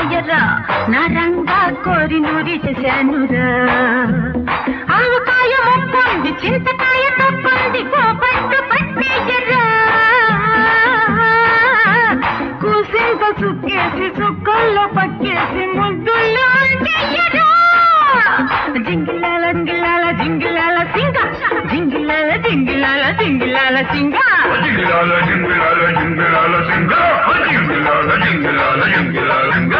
వంకాయరా నా రంగా కోరి నూరి చేశానురా ఆవకాయ ముక్కుంది చింతకాయ తప్పుంది కోపట్టు పట్టేయరా కూసింత సుక్కేసి సుక్కల్లో పక్కేసి ముద్దుల్లో అంటేయరా జింగిలాల జింగిలాల జింగిలాల సింగ జింగిలాల జింగిలాల జింగిలాల సింగ జింగిలాల జింగిలాల జింగిలాల సింగ జింగిలాల జింగిలాల జింగిలాల సింగ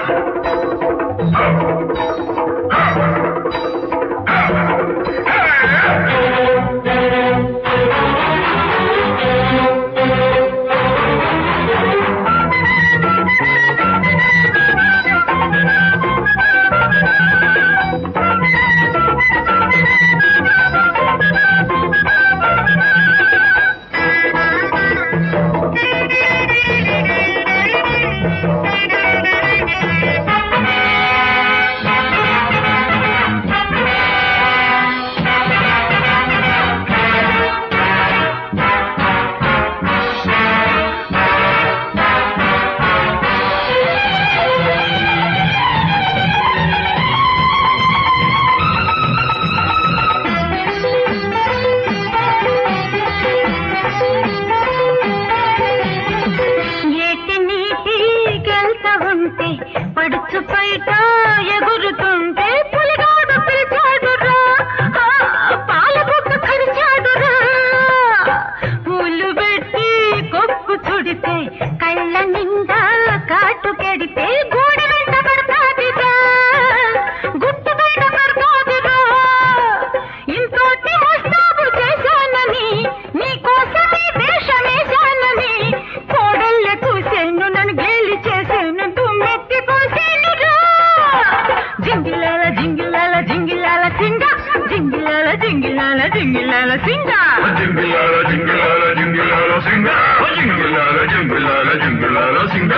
ఏటి నీటి గెల్త ఉంటే పడుచు బయట ఎగురుతుంటే పులిగాడు పిలిచాడురా ఆ, పాల బుక్క కరిచాడురా పూలు పెట్టి కొప్పు చుడితే కళ్ళ నిండా కాటు కెడితే గూడ వెంట పడతాదిరా గుట్టు బయట పడతాదిరా ఇంతోటి మస్తాబు చేశానని నీకోసమే వేషమేశానని కోడళ్ళ కూసేను నన్ను గేలి చేసేను దుమ్మెత్తి పోసేను జింగిలాల జింగిలాల జింగిలాల సింగ జింగిలాల జింగిలాల జింగిలాల సింగ జింగిలాల జింగిలాల జింగిలాల సింగ జింగిలాల జింగిలాల జింగిలాల సింగ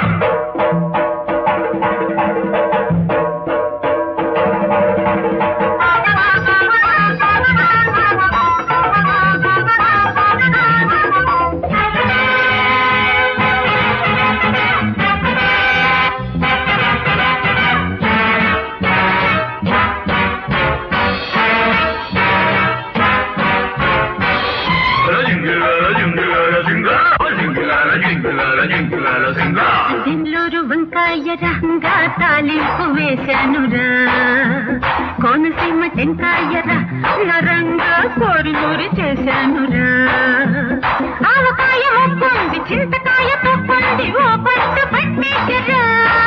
జింగిలాల జింగిలాల సింగ జింగిలాల జింగిలాల జింగిలాల సింగ బెంగళూరు వంకాయ రంగా తాలింపు వేశానురా కోనసీమ టెంకాయరా నరంగా కోరి నూరి చేశానురా ఆవకాయ ముక్కుంది చింతకాయ తప్పుంది ఓ పట్టు పట్టేసరా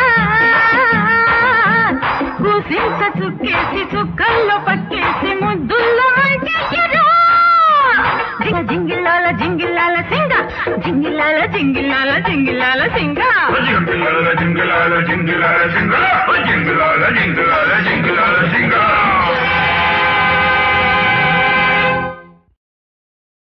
కూసింత చుక్కేసి చుక్కల్లో పక్కేసి ముద్దుల్లో మంటేయరా జింగిలాల జింగిలాల సింగ జింగిలాల జింగిలాల జింగిలాల సింగ జింగిలాల జింగిలాల జింగిలాల సింగ